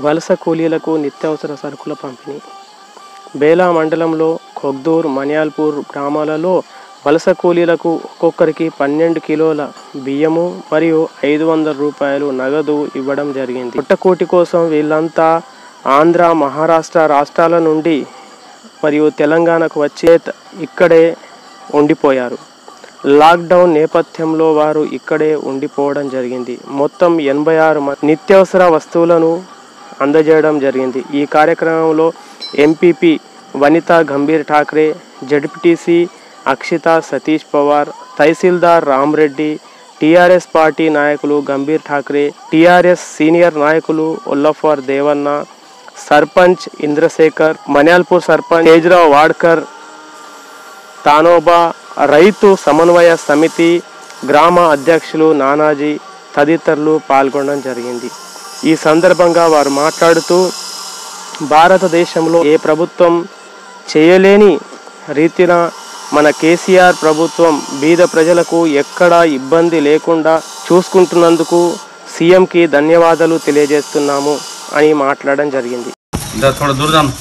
వలస కూలీలకు నిత్యావసర సరుకుల పంపిణీ బేలా మండలంలో కొగ్దూర్ మనియాల్పూర్ గ్రామాలలో వలస కూలీలకు ఒక్కొక్కరికి పన్నెండు కిలోల బియ్యము మరియు ఐదు వందల రూపాయలు నగదు ఇవ్వడం జరిగింది పుట్టకోటి కోసం వీళ్ళంతా ఆంధ్ర మహారాష్ట్ర రాష్ట్రాల నుండి మరియు తెలంగాణకు వచ్చే ఇక్కడే ఉండిపోయారు లాక్డౌన్ నేపథ్యంలో వారు ఇక్కడే ఉండిపోవడం జరిగింది మొత్తం ఎనభై ఆరు మంది నిత్యావసర వస్తువులను అందజేయడం జరిగింది ఈ కార్యక్రమంలో ఎంపీపీ వనిత గంభీర్ ఠాక్రే జడ్పీటీసీ అక్షిత సతీష్ పవార్ తహసీల్దార్ రామ్రెడ్డి టీఆర్ఎస్ పార్టీ నాయకులు గంభీర్ ఠాక్రే టీఆర్ఎస్ సీనియర్ నాయకులు ఒల్లఫర్ దేవన్న సర్పంచ్ ఇంద్రశేఖర్ మన్యాల్పూర్ సర్పంచ్ తేజ్రావు వాడ్కర్ తానోబా రైతు సమన్వయ సమితి గ్రామ అధ్యక్షులు నానాజీ తదితరులు పాల్గొనడం జరిగింది ఈ సందర్భంగా వారు మాట్లాడుతూ భారతదేశంలో ఏ ప్రభుత్వం చేయలేని రీతిన మన కేసీఆర్ ప్రభుత్వం బీద ప్రజలకు ఎక్కడా ఇబ్బంది లేకుండా చూసుకుంటున్నందుకు సీఎంకి ధన్యవాదాలు తెలియజేస్తున్నాము అని మాట్లాడడం జరిగింది इधर थोड़ा दूर जाना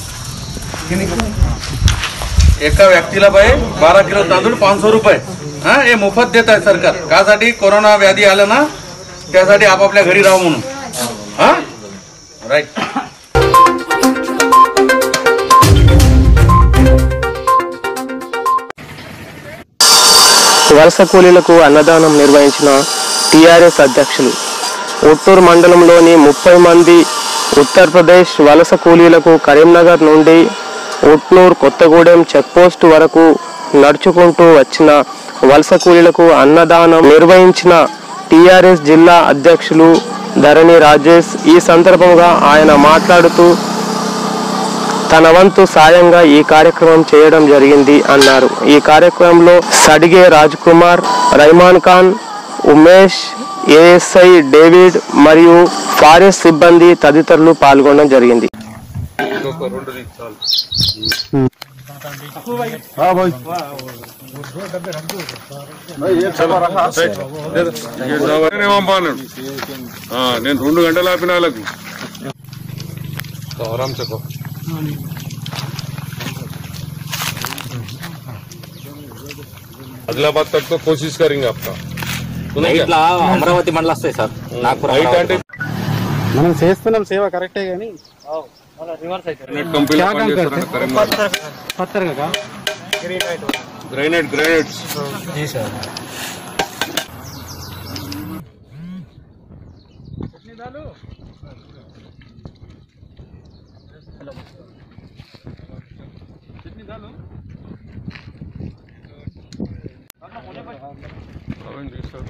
एका व्यक्तीला बाई बारा किलो तांदूळ पाचशे रुपये हा हे मोफत देत आहे सरकार कासाठी कोरोना व्याधी आलं ना त्यासाठी आपापल्या घरी राहू म्हणून हा राईट వలస కూలీలకు అన్నదానం నిర్వహించిన టీఆర్ఎస్ అధ్యక్షులు ఒట్టూరు మండలంలోని ముప్పై మంది ఉత్తరప్రదేశ్ వలస కూలీలకు కరీంనగర్ నుండి ఉట్నూరు కొత్తగూడెం చెక్పోస్ట్ వరకు నడుచుకుంటూ వచ్చిన వలస కూలీలకు అన్నదానం నిర్వహించిన టీఆర్ఎస్ జిల్లా అధ్యక్షులు ధరణి రాజేష్ ఈ సందర్భంగా ఆయన మాట్లాడుతూ తన వంతు సాయంగా ఈ కార్యక్రమం చేయడం జరిగింది అన్నారు ఈ కార్యక్రమంలో సడిగే రాజ్ కుమార్ రైమాన్ ఖాన్ ఉమేష్ ఏఎస్ఐ డేవిడ్ మరియు ఫారెస్ట్ సిబ్బంది తదితరులు పాల్గొనడం జరిగింది నేనే పంపాను ఆ, నేను రెండు గంటలు ఆపిన వాళ్ళకు ఆరామ్ చెప్పు आदिलाबाद तक तो कोशिश करेंगे आपका ఇట్లా అమరావతి మండలం వస్తాయి సార్ నాగపూర్ नाइट అంటే మనం చేస్తున్నాం సేవ కరెక్టే కానీ కంపెనీ పనిచేస్తారని కరీంనగర్ పత్తర్ కదా గ్రైనేట్ గ్రైనేట్స్ అవన్నీ చేస్తారు